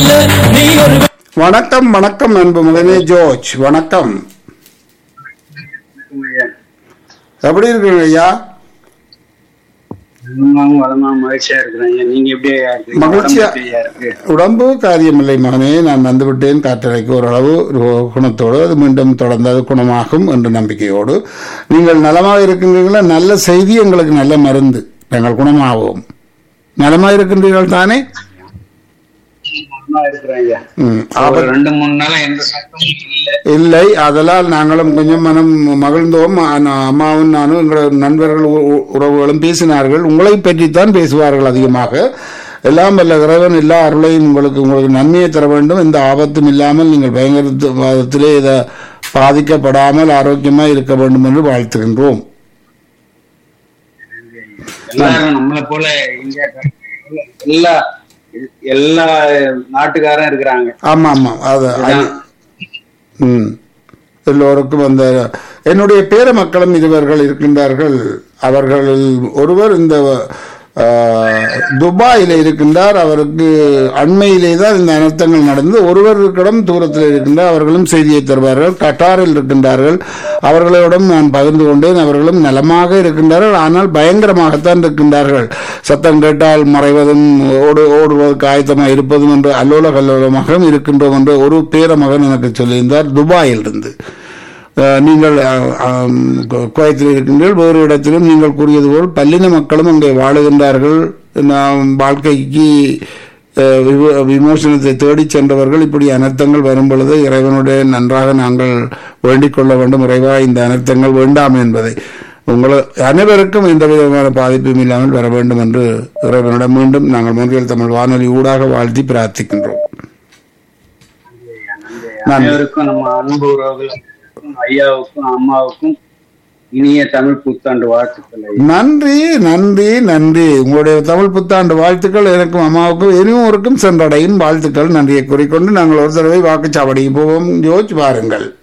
இல்ல நீ ஒரு வணக்கம் வணக்கம் அன்பு மகனே ஜோர்ஜ் வணக்கம் எப்படி இருக்கீங்க ஐயா நலமாவும் வளமாவும் மகிழ்ச்சியா இருக்கிறேன் ஐயா. நீங்க எப்படி ஐயா இருக்கீங்க? மகிழ்ச்சியா உடம்பு எப்படி ஐயா இருக்கு? உடம்பு காரியமில்லை மகனே நான் வந்துவிட்டேன் காற்றலைக்கு ஓரளவு ஒரு குணத்தோடு அது மீண்டும் தொடர்ந்து அது குணமாகும் என்ற நம்பிக்கையோடு நீங்கள் நலமாக இருக்கின்றீர்களா நல்ல செய்தி எங்களுக்கு நல்ல மருந்து நாங்கள் குணமாவோம் நலமாக இருக்கின்றீர்கள் தானே நலமா இருக்கிறேன் ஐயா. ம், ஒரு ஆபத்து ரெண்டு மூணு நாளா எந்த சத்தமும் இல்ல இல்லை அதனால் நாங்களும் கொஞ்சம் மனம் மகிழ்ந்தோம் ஆனா, அம்மாவும் நானும் எங்கள் நண்பர்கள் உ- உ- உறவுகளும் பேசினார்கள் உங்களை பற்றித்தான் பேசுவார்கள் அதிகமாக எல்லாம் வல்ல இறைவன் எல்லா அருளையும் உங்களுக்கு உங்களுக்கு நன்மையை தர வேண்டும் எந்த ஆபத்தும் இல்லாமல் நீங்கள் பயங்கரத்திலே இதை பாதிக்கப்படாமல் ஆரோக்கியமாக இருக்க வேண்டும் என்று வாழ்த்துகின்றோம் எல்லாரும் நம்மளை போல இந்தியாக்காரங்க எல்லா எல்லா நாட்டுக்காரும் இருக்கிறாங்க ஆமாம் ஆமாம் அது அது ம் எல்லோருக்கும் அந்த என்னுடைய பேர மக்களும் இருவர்கள் இருக்கின்றார்கள் அவர்களில் ஒருவர் இந்த ஆஹ், துபாயில இருக்கின்றார் அவருக்கு அண்மையிலே தான் இந்த அனர்த்தங்கள் நடந்து ஒருவர் இருக்கிடம் தூரத்தில் இருக்கின்றார் அவர்களும் செய்தியை தருவார்கள் கட்டாரில் இருக்கின்றார்கள் அவர்களோடும் நான் பகிர்ந்து கொண்டேன் அவர்களும் நலமாக இருக்கின்றார்கள் ஆனால் பயங்கரமாகத்தான் இருக்கின்றார்கள் சத்தம் கேட்டால் மறைவதும் ஓடு ஓடுவதற்கு ஆயத்தமாக இருப்பதும் என்று அல்லோல கல்லோலமாக இருக்கின்றோம் என்று ஒரு பேர மகன் எனக்கு சொல்லியிருந்தார் துபாயில் இருந்து அஹ், நீங்கள் அஹ், ஆம், கு- குவைத்தில் இருக்கின்றீர்கள் வேறு இடத்திலும் நீங்கள் கூறியது போல் பல்லின மக்களும் அங்கே வாழுகின்றார்கள் நாம் வாழ்க்கைக்கு அஹ், விமோ- விமோசனத்தை தேடிச் சென்றவர்கள் இப்படி அனர்த்தங்கள் வரும் பொழுது இறைவனுடைய நன்றாக நாங்கள் வேண்டிக் கொள்ள வேண்டும் இறைவா இந்த அனர்த்தங்கள் வேண்டாம் என்பதை உங்களை அனைவருக்கும் எந்த விதமான பாதிப்பும் இல்லாமல் வர வேண்டும் என்று இறைவனிடம் மீண்டும் நாங்கள் மூன்றியல் தமிழ் வானொலி ஊடாக வாழ்த்தி பிரார்த்திக்கின்றோம் நன்றி. அனைவருக்கும் நம்ம அன்பு உறவுகளுக்கும் ஐயாவுக்கும் அம்மாவுக்கும் இனிய தமிழ் புத்தாண்டு வாழ்த்துக்கள் ஐயா. நன்றி நன்றி நன்றி உங்களுடைய தமிழ் புத்தாண்டு வாழ்த்துக்கள் எனக்கும் அம்மாவுக்கும் இருவருக்கும் சென்றடையும் வாழ்த்துக்கள் நன்றியை கூறிக்கொண்டு நாங்கள் ஒரு தடவை வாக்குச்சாவடிக்கு போவோம் ஜோர்ஜ் வாருங்கள்